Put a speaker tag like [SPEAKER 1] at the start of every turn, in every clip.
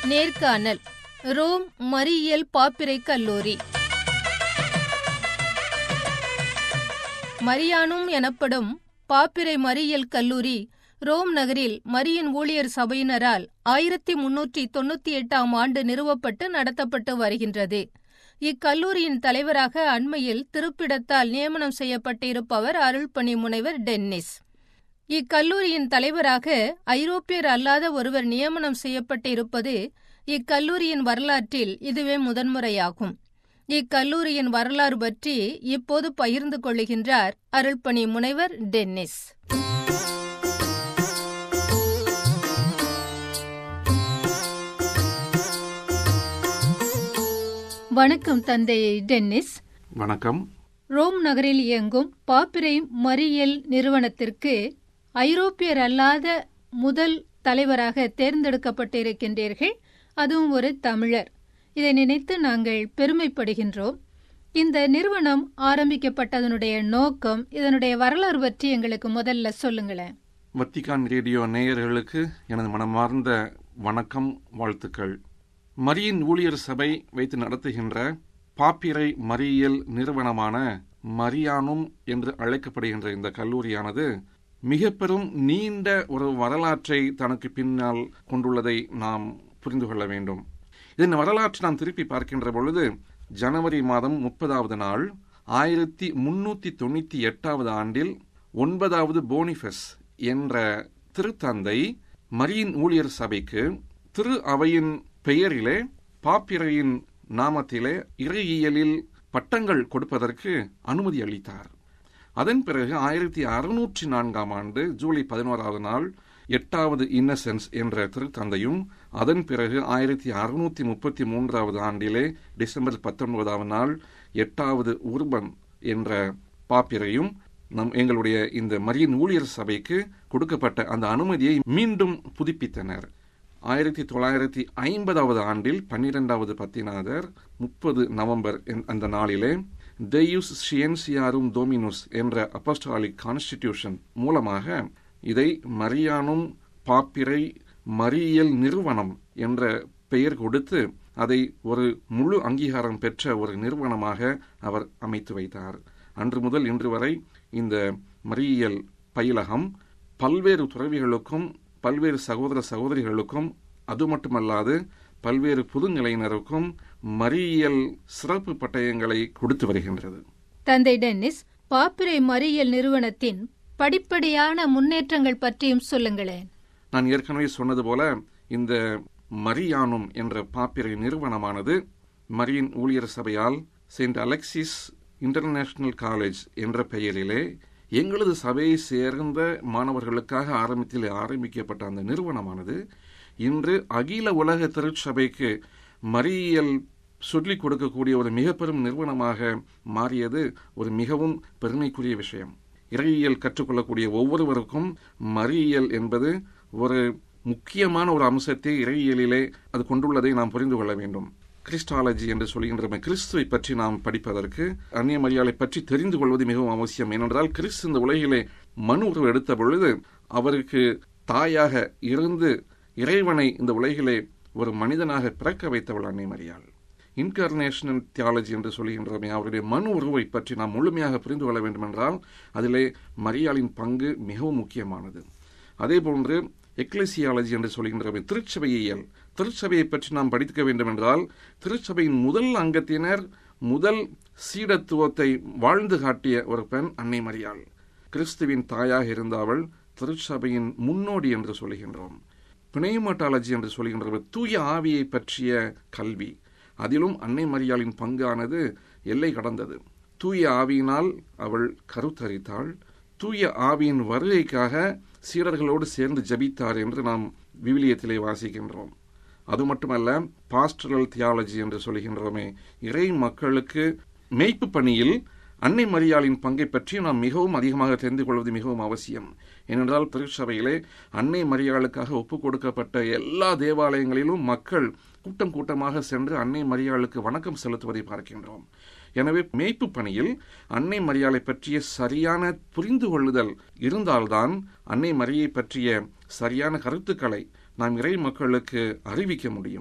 [SPEAKER 1] நேர்காணல் ரோம் மறியியல் பாப்பிரை கல்லூரி மரியானும் எனப்படும் பாப்பிரை மறியியல் கல்லூரி ரோம் நகரில் மரியன் ஊழியர் சபையினரால் ஆயிரத்தி முன்னூற்றி தொண்ணூத்தி எட்டாம் ஆண்டு நிறுவப்பட்டு நடத்தப்பட்டு வருகின்றது இக்கல்லூரியின் தலைவராக அண்மையில் திருப்பிடத்தால் நியமனம் செய்யப்பட்டிருப்பவர் அருள்பணி முனைவர் டென்னிஸ் இக்கல்லூரியின் தலைவராக ஐரோப்பியர் அல்லாத ஒருவர் நியமனம் செய்யப்பட்டிருப்பது இக்கல்லூரியின் வரலாற்றில் இதுவே முதன்முறையாகும் இக்கல்லூரியின் வரலாறு பற்றி இப்போது பகிர்ந்து கொள்ளுகின்றார் அருள்பணி முனைவர் டென்னிஸ் வணக்கம் தந்தை டென்னிஸ்
[SPEAKER 2] வணக்கம்
[SPEAKER 1] ரோம் நகரில் இயங்கும் பாப்பிரை மறியல் நிறுவனத்திற்கு ஐரோப்பியர் அல்லாத முதல் தலைவராக தேர்ந்தெடுக்கப்பட்டிருக்கின்றீர்கள் அதுவும் ஒரு தமிழர் இதை நினைத்து நாங்கள் பெருமைப்படுகின்றோம் இந்த நிறுவனம் ஆரம்பிக்கப்பட்டதனுடைய நோக்கம் இதனுடைய வரலாறு பற்றி எங்களுக்கு முதல்ல சொல்லுங்களேன்
[SPEAKER 2] வத்திகான் ரேடியோ நேயர்களுக்கு எனது மனமார்ந்த வணக்கம் வாழ்த்துக்கள் மரியின் ஊழியர் சபை வைத்து நடத்துகின்ற பாப்பிரை மறியியல் நிறுவனமான மரியானும் என்று அழைக்கப்படுகின்ற இந்த கல்லூரியானது மிக பெரும் நீண்ட ஒரு வரலாற்றை தனக்கு பின்னால் கொண்டுள்ளதை நாம் புரிந்து கொள்ள வேண்டும் இதன் வரலாற்றை நாம் திருப்பி பார்க்கின்ற பொழுது ஜனவரி மாதம் முப்பதாவது நாள் ஆயிரத்தி முன்னூத்தி தொண்ணூத்தி எட்டாவது ஆண்டில் ஒன்பதாவது போனிஃபஸ் என்ற திருத்தந்தை மரியின் ஊழியர் சபைக்கு திரு அவையின் பெயரிலே பாப்பிரையின் நாமத்திலே இறையியலில் பட்டங்கள் கொடுப்பதற்கு அனுமதி அளித்தார் அதன் பிறகு ஆயிரத்தி அறுநூற்றி நான்காம் ஆண்டு ஜூலை பதினோராவது நாள் எட்டாவது இன்னசென்ஸ் என்ற திருத்தந்தையும் அதன் பிறகு ஆயிரத்தி அறுநூத்தி முப்பத்தி மூன்றாவது ஆண்டிலே டிசம்பர் பத்தொன்பதாவது நாள் எட்டாவது உர்பன் என்ற பாப்பிரையும் நம் எங்களுடைய இந்த மரியின் ஊழியர் சபைக்கு கொடுக்கப்பட்ட அந்த அனுமதியை மீண்டும் புதுப்பித்தனர் ஆயிரத்தி தொள்ளாயிரத்தி ஐம்பதாவது ஆண்டில் பன்னிரெண்டாவது பத்திநாதர் முப்பது நவம்பர் அந்த நாளிலே தெயுஸ் ஷியன்சியாரும் டோமினுஸ் என்ற அப்பஸ்டாலிக் கான்ஸ்டிடியூஷன் மூலமாக இதை மரியானும் பாப்பிரை மறியியல் நிறுவனம் என்ற பெயர் கொடுத்து அதை ஒரு முழு அங்கீகாரம் பெற்ற ஒரு நிறுவனமாக அவர் அமைத்து வைத்தார் அன்று முதல் இன்று வரை இந்த மறியியல் பயிலகம் பல்வேறு துறவிகளுக்கும் பல்வேறு சகோதர சகோதரிகளுக்கும் அது மட்டுமல்லாது பல்வேறு புதுநிலையினருக்கும் மறியியல் சிறப்பு பட்டயங்களை கொடுத்து வருகின்றது
[SPEAKER 1] தந்தை டென்னிஸ் பாப்பிரை மறியல் நிறுவனத்தின் படிப்படியான முன்னேற்றங்கள் பற்றியும் சொல்லுங்களேன்
[SPEAKER 2] நான் ஏற்கனவே சொன்னது போல இந்த மரியானும் என்ற பாப்பிரை நிறுவனமானது மரியின் ஊழியர் சபையால் செயின்ட் அலெக்சிஸ் இன்டர்நேஷனல் காலேஜ் என்ற பெயரிலே எங்களது சபையை சேர்ந்த மாணவர்களுக்காக ஆரம்பத்தில் ஆரம்பிக்கப்பட்ட அந்த நிறுவனமானது இன்று அகில உலக திருச்சபைக்கு மறியியல் சொல்லிக் கொடுக்கக்கூடிய ஒரு மிக பெரும் நிறுவனமாக மாறியது ஒரு மிகவும் பெருமைக்குரிய விஷயம் இறையியல் கற்றுக்கொள்ளக்கூடிய ஒவ்வொருவருக்கும் மறியியல் என்பது ஒரு முக்கியமான ஒரு அம்சத்தை இறையியலிலே அது கொண்டுள்ளதை நாம் புரிந்து கொள்ள வேண்டும் கிறிஸ்டாலஜி என்று சொல்கின்ற கிறிஸ்துவை பற்றி நாம் படிப்பதற்கு அந்நிய மரியாதை பற்றி தெரிந்து கொள்வது மிகவும் அவசியம் ஏனென்றால் கிறிஸ்து இந்த உலகிலே மனு உருவம் எடுத்த பொழுது அவருக்கு தாயாக இருந்து இறைவனை இந்த உலகிலே ஒரு மனிதனாக பிறக்க வைத்தவள் அன்னை மரியாள் இன்கர்னேஷனல் தியாலஜி என்று சொல்கின்றமே அவருடைய மனு உருவை பற்றி நாம் முழுமையாக புரிந்து கொள்ள வேண்டும் என்றால் அதிலே மரியாளின் பங்கு மிகவும் முக்கியமானது அதேபோன்று எக்லசியாலஜி என்று சொல்கின்ற திருச்சபையியல் திருச்சபையை பற்றி நாம் படிக்க வேண்டும் என்றால் திருச்சபையின் முதல் அங்கத்தினர் முதல் சீடத்துவத்தை வாழ்ந்து காட்டிய ஒரு பெண் அன்னை மரியாள் கிறிஸ்துவின் தாயாக இருந்த அவள் திருச்சபையின் முன்னோடி என்று சொல்கின்றோம் பிணைமட்டாலஜி என்று சொல்கின்ற தூய ஆவியை பற்றிய கல்வி அதிலும் அன்னை மரியாளின் பங்கானது எல்லை கடந்தது தூய ஆவியினால் அவள் கருத்தரித்தாள் தூய ஆவியின் வருகைக்காக சீடர்களோடு சேர்ந்து ஜபித்தார் என்று நாம் விவிலியத்திலே வாசிக்கின்றோம் அது மட்டுமல்ல பாஸ்டரல் தியாலஜி என்று சொல்கின்றோமே இறை மக்களுக்கு மெய்ப்பு பணியில் அன்னை மரியாளின் பங்கை பற்றி நாம் மிகவும் அதிகமாக தெரிந்து கொள்வது மிகவும் அவசியம் ஏனென்றால் திருச்சபையிலே அன்னை மரியாளுக்காக ஒப்புக் கொடுக்கப்பட்ட எல்லா தேவாலயங்களிலும் மக்கள் கூட்டம் கூட்டமாக சென்று அன்னை மரியாளுக்கு வணக்கம் செலுத்துவதை பார்க்கின்றோம் எனவே மேய்ப்பு பணியில் அன்னை மரியாளை பற்றிய சரியான புரிந்து கொள்ளுதல் இருந்தால்தான் அன்னை மரியை பற்றிய சரியான கருத்துக்களை நாம் இறை மக்களுக்கு அறிவிக்க முடியும்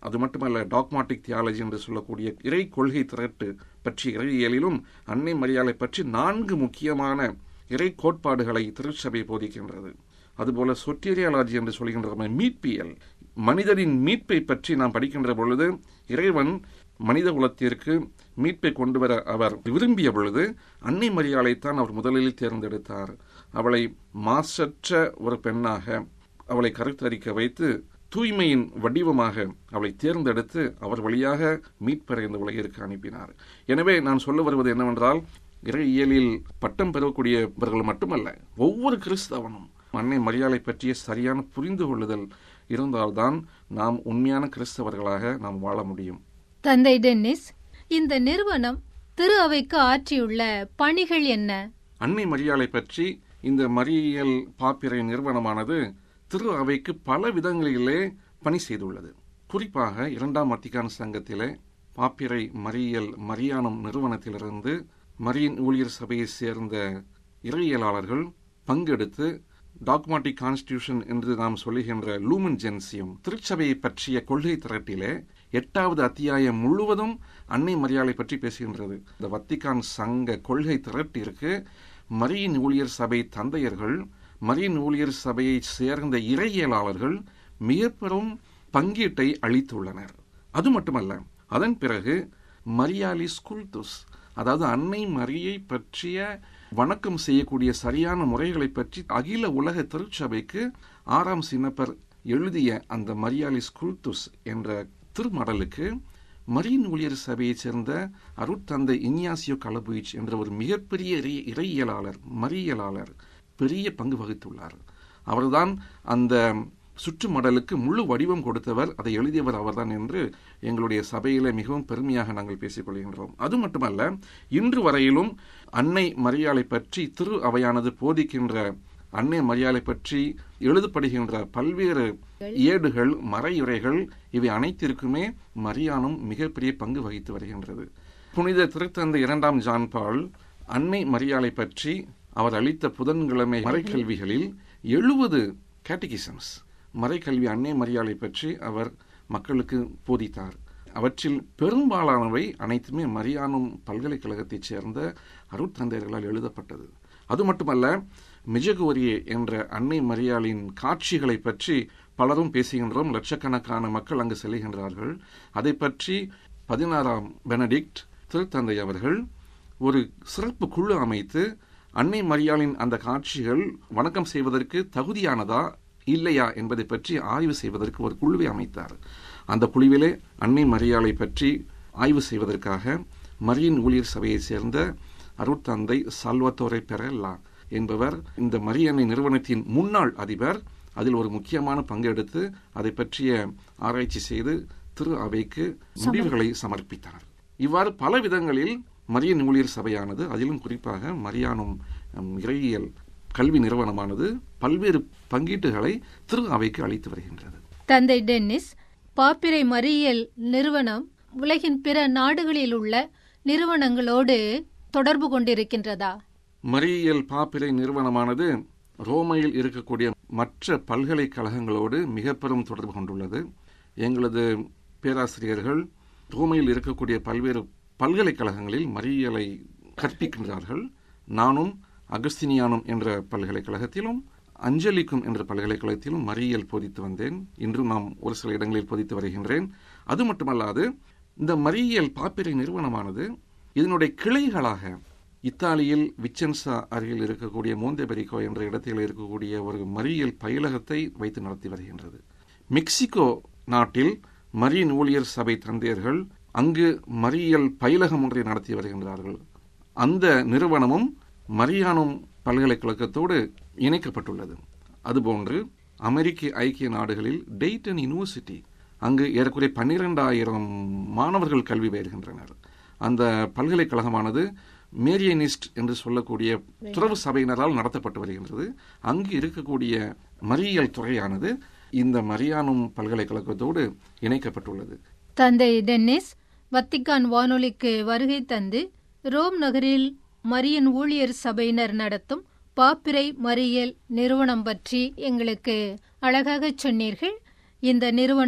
[SPEAKER 2] அது மட்டுமல்ல டாக்மாட்டிக் தியாலஜி என்று சொல்லக்கூடிய இறை கொள்கை திரட்டு பற்றி இறையியலிலும் அன்னை மரியாதை பற்றி நான்கு முக்கியமான இறை கோட்பாடுகளை திருச்சபை போதிக்கின்றது அதுபோல சொட்டீரியாலஜி என்று சொல்கின்ற மீட்பியல் மனிதரின் மீட்பை பற்றி நாம் படிக்கின்ற பொழுது இறைவன் மனித குலத்திற்கு மீட்பை கொண்டு வர அவர் விரும்பிய பொழுது அன்னை மரியாதைத்தான் அவர் முதலில் தேர்ந்தெடுத்தார் அவளை மாசற்ற ஒரு பெண்ணாக அவளை கருத்தரிக்க வைத்து தூய்மையின் வடிவமாக அவளை தேர்ந்தெடுத்து அவர் வழியாக மீட்பரை இந்த உலகிற்கு அனுப்பினார் எனவே நான் சொல்ல வருவது என்னவென்றால் இறையியலில் பட்டம் பெறக்கூடியவர்கள் மட்டுமல்ல ஒவ்வொரு கிறிஸ்தவனும் அன்னை மரியாதை பற்றிய சரியான புரிந்து கொள்ளுதல் இருந்தால்தான் நாம் உண்மையான கிறிஸ்தவர்களாக நாம் வாழ முடியும்
[SPEAKER 1] தந்தை டென்னிஸ் இந்த நிறுவனம் திரு அவைக்கு ஆற்றியுள்ள பணிகள் என்ன
[SPEAKER 2] அன்னை மரியாதை பற்றி இந்த மரியல் பாப்பிரை நிறுவனமானது திரு அவைக்கு பல விதங்களிலே பணி செய்துள்ளது குறிப்பாக இரண்டாம் வத்திகான் சங்கத்திலே பாப்பிரை மரியல் மரியானம் நிறுவனத்திலிருந்து மரியின் ஊழியர் சபையை சேர்ந்த இறையியலாளர்கள் பங்கெடுத்து டாக்மாட்டிக் கான்ஸ்டிடியூஷன் என்று நாம் சொல்லுகின்ற லூமன் ஜென்சியம் திருச்சபையை பற்றிய கொள்கை திரட்டிலே எட்டாவது அத்தியாயம் முழுவதும் அன்னை மரியாதை பற்றி பேசுகின்றது இந்த வத்திகான் சங்க கொள்கை திரட்டிற்கு மரியின் ஊழியர் சபை தந்தையர்கள் மரியின் ஊழியர் சபையை சேர்ந்த இறையியலாளர்கள் மிக பெரும் பங்கீட்டை அளித்துள்ளனர் அது மட்டுமல்ல அதன் பிறகு மரியாலி ஸ்குல்துஸ் அதாவது அன்னை மரியை பற்றிய வணக்கம் செய்யக்கூடிய சரியான முறைகளை பற்றி அகில உலக திருச்சபைக்கு ஆறாம் சின்னப்பர் எழுதிய அந்த மரியாலி ஸ்குல்துஸ் என்ற திருமடலுக்கு மரியின் ஊழியர் சபையைச் சேர்ந்த அருட்தந்தை இன்யாசியோ கலபுயிச் என்ற ஒரு மிகப்பெரிய இறையியலாளர் மரியலாளர் பெரிய பங்கு வகித்துள்ளார் அவர்தான் அந்த சுற்றுமடலுக்கு முழு வடிவம் கொடுத்தவர் அதை எழுதியவர் அவர்தான் என்று எங்களுடைய சபையில மிகவும் பெருமையாக நாங்கள் பேசிக் கொள்கின்றோம் அது மட்டுமல்ல இன்று வரையிலும் அன்னை மரியாதை பற்றி திரு அவையானது போதிக்கின்ற அன்னை மரியாதை பற்றி எழுதப்படுகின்ற பல்வேறு ஏடுகள் மறையுரைகள் இவை அனைத்திற்குமே மரியானும் மிகப்பெரிய பங்கு வகித்து வருகின்றது புனித திருத்தந்தை இரண்டாம் ஜான் பால் அன்னை மரியாதை பற்றி அவர் அளித்த புதன்கிழமை மறைக்கல்விகளில் எழுபது கேட்டகிசம்ஸ் மறைக்கல்வி அன்னை மரியாதை பற்றி அவர் மக்களுக்கு போதித்தார் அவற்றில் பெரும்பாலானவை அனைத்துமே மரியானும் பல்கலைக்கழகத்தைச் சேர்ந்த அருட்தந்தையர்களால் எழுதப்பட்டது அது மட்டுமல்ல மிஜகோரியே என்ற அன்னை மரியாளின் காட்சிகளை பற்றி பலரும் பேசுகின்றோம் லட்சக்கணக்கான மக்கள் அங்கு செல்கின்றார்கள் அதை பற்றி பதினாறாம் பெனடிக்ட் திருத்தந்தை அவர்கள் ஒரு சிறப்பு குழு அமைத்து அன்னை மரியாளின் அந்த காட்சிகள் வணக்கம் செய்வதற்கு தகுதியானதா இல்லையா என்பதை பற்றி ஆய்வு செய்வதற்கு ஒரு குழுவை அமைத்தார் அந்த குழுவிலே அன்னை மரியாளை பற்றி ஆய்வு செய்வதற்காக மரியின் ஊழியர் சபையைச் சேர்ந்த அருட்தந்தை சால்வத்தோரை பெரல்லா என்பவர் இந்த மரியன்னை நிறுவனத்தின் முன்னாள் அதிபர் அதில் ஒரு முக்கியமான பங்கெடுத்து அதை பற்றிய ஆராய்ச்சி செய்து திரு அவைக்கு முடிவுகளை சமர்ப்பித்தார் இவ்வாறு பல விதங்களில் மரியன் ஊழியர் சபையானது அதிலும் குறிப்பாக மரியானும் இறையியல் கல்வி நிறுவனமானது பல்வேறு பங்கீட்டுகளை திரு அவைக்கு அளித்து வருகின்றது
[SPEAKER 1] தந்தை டென்னிஸ் பாப்பிரை மறியல் நிறுவனம் உலகின் பிற நாடுகளில் உள்ள நிறுவனங்களோடு தொடர்பு கொண்டிருக்கின்றதா
[SPEAKER 2] மறியியல் பாப்பிரை நிறுவனமானது ரோமையில் இருக்கக்கூடிய மற்ற பல்கலைக்கழகங்களோடு மிக பெரும் தொடர்பு கொண்டுள்ளது எங்களது பேராசிரியர்கள் ரோமையில் இருக்கக்கூடிய பல்வேறு பல்கலைக்கழகங்களில் மறியலை கற்பிக்கின்றார்கள் நானும் அகஸ்தினியானும் என்ற பல்கலைக்கழகத்திலும் அஞ்சலிக்கும் என்ற பல்கலைக்கழகத்திலும் மறியல் போதித்து வந்தேன் இன்றும் நாம் ஒரு சில இடங்களில் போதித்து வருகின்றேன் அது மட்டுமல்லாது இந்த மறியியல் பாப்பிரை நிறுவனமானது இதனுடைய கிளைகளாக இத்தாலியில் விச்சன்சா அருகில் இருக்கக்கூடிய மோந்தெபெரிகோ என்ற இடத்தில் இருக்கக்கூடிய ஒரு மறியல் பயிலகத்தை வைத்து நடத்தி வருகின்றது மெக்சிகோ நாட்டில் மரியன் ஊழியர் சபை தந்தையர்கள் அங்கு மறியல் பயிலகம் ஒன்றை நடத்தி வருகின்றார்கள் அந்த நிறுவனமும் மரியானும் பல்கலைக்கழகத்தோடு இணைக்கப்பட்டுள்ளது அதுபோன்று அமெரிக்க ஐக்கிய நாடுகளில் டெய்டன் யூனிவர்சிட்டி அங்கு ஏறக்குறைய பன்னிரெண்டாயிரம் மாணவர்கள் கல்வி பயிர்கின்றனர் அந்த பல்கலைக்கழகமானது மேரியனிஸ்ட் என்று சொல்லக்கூடிய துறவு சபையினரால் நடத்தப்பட்டு வருகின்றது அங்கு இருக்கக்கூடிய மறியியல் துறையானது இந்த மரியானும் பல்கலைக்கழகத்தோடு இணைக்கப்பட்டுள்ளது
[SPEAKER 1] தந்தை டென்னிஸ் வத்திக்கான் வானொலிக்கு வருகை தந்து ரோம் நகரில் மரியன் ஊழியர் சபையினர் நடத்தும் பாப்பிரை மறியல் நிறுவனம் பற்றி எங்களுக்கு அழகாக சொன்னீர்கள் இந்த நிறுவனம்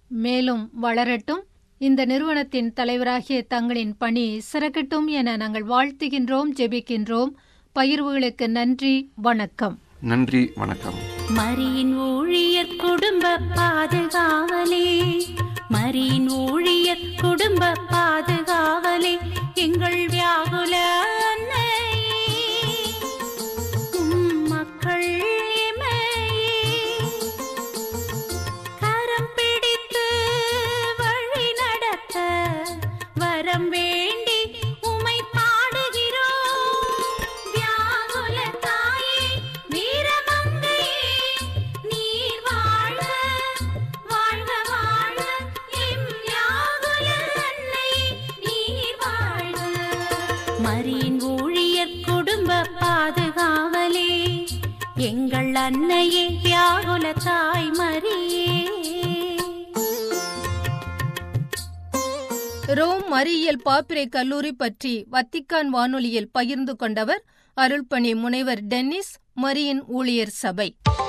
[SPEAKER 1] மேலும் வளரட்டும் இந்த நிறுவனத்தின் தலைவராகிய தங்களின் பணி சிறக்கட்டும் என நாங்கள் வாழ்த்துகின்றோம் ஜெபிக்கின்றோம் பகிர்வுகளுக்கு நன்றி வணக்கம்
[SPEAKER 2] நன்றி வணக்கம்
[SPEAKER 3] மரியின் ஊழியர் குடும்ப பாதுகாவலே மரியின் ஊழியர் குடும்ப பாதுகாவலே எங்கள் வியாகுல அன்னையே, உம் மக்கள் எமையே கரம் பிடித்து வழி நடத்த வரம் வேண்டி உமை பாடுகிறோம் வியாகுல தாயே வீரமங்கையே நீர் வாழ்க வாழ்க வாழ்க எம் வியாகுல அன்னையே நீர் வாழ்க மரியின் ஊழியர் குடும்ப பாதுகாவலே எங்கள் அன்னையே வியாகுல தாய் மரியே
[SPEAKER 1] ரோம் மறியியல் பாப்பிரை கல்லூரி பற்றி வத்திக்கான் வானொலியில் பகிர்ந்து கொண்டவர் அருள்பணி முனைவர் டென்னிஸ் மரியின் ஊழியர் சபை